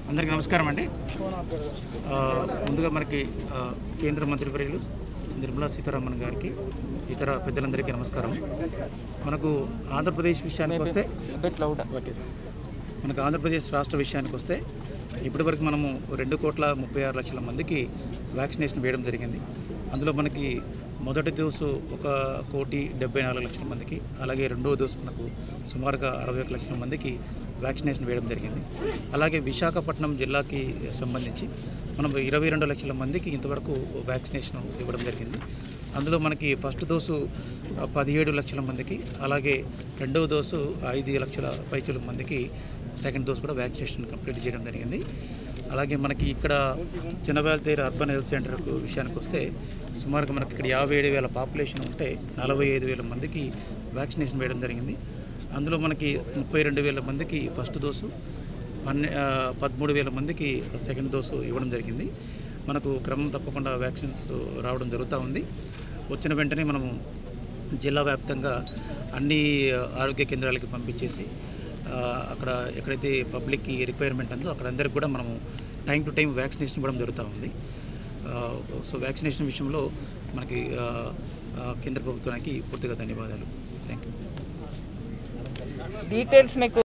అందరికీ నమస్కారం అండి ఆ, ముందుగా మనకి ఆ, కేంద్ర మంత్రివర్యులు నిర్మలా సీతారామన్ గారికి ఇతర పెద్దలందరికీ నమస్కారం మనకు ఆంధ్రప్రదేశ్ విషయానికి వస్తే ఓకే మనకు ఆంధ్రప్రదేశ్ రాష్ట్ర విషయానికి వస్తే ఇప్పటివరకు మనము రెండు కోట్ల ముప్పై ఆరు లక్షల మందికి వ్యాక్సినేషన్ వేయడం జరిగింది అందులో మనకి మొదటి డోసు ఒక కోటి డెబ్బై నాలుగు లక్షల మందికి అలాగే రెండవ డోసు మనకు సుమారుగా అరవై ఒక లక్షల మందికి వ్యాక్సినేషన్ వేయడం జరిగింది అలాగే విశాఖపట్నం జిల్లాకి సంబంధించి మనం ఇరవై రెండు లక్షల మందికి ఇంతవరకు వ్యాక్సినేషన్ ఇవ్వడం జరిగింది అందులో మనకి ఫస్ట్ డోసు ఆ, పదిహేడు లక్షల మందికి అలాగే రెండవ డోసు ఐదు లక్షల పైచుల మందికి సెకండ్ డోస్ కూడా వ్యాక్సినేషన్ కంప్లీట్ చేయడం జరిగింది అలాగే మనకి ఇక్కడ చిన్నవేలతేరు అర్బన్ హెల్త్ సెంటర్ విషయానికి వస్తే సుమారుగా మనకి ఇక్కడ యాభై ఏడు వేల పాపులేషన్ ఉంటే నలభై ఐదు వేల మందికి వ్యాక్సినేషన్ వేయడం జరిగింది అందులో మనకి ముప్పై రెండు వేల మందికి ఫస్ట్ డోసు పన్నె ఆ, పదమూడు వేల మందికి సెకండ్ డోసు ఇవ్వడం జరిగింది మనకు క్రమం తప్పకుండా వ్యాక్సిన్స్ రావడం జరుగుతూ ఉంది వచ్చిన వెంటనే మనము జిల్లా వ్యాప్తంగా అన్ని ఆరోగ్య కేంద్రాలకి పంపించేసి ఆ, అక్కడ ఎక్కడైతే పబ్లిక్కి రిక్వైర్మెంట్ ఉందో అక్కడ అందరికి కూడా మనము టైం టు టైం వ్యాక్సినేషన్ ఇవ్వడం జరుగుతూ ఉంది ఆ, సో వ్యాక్సినేషన్ విషయంలో మనకి ఆ, ఆ, కేంద్ర ప్రభుత్వానికి పూర్తిగా ధన్యవాదాలు థ్యాంక్ యూ డీటెయిల్స్ మీకు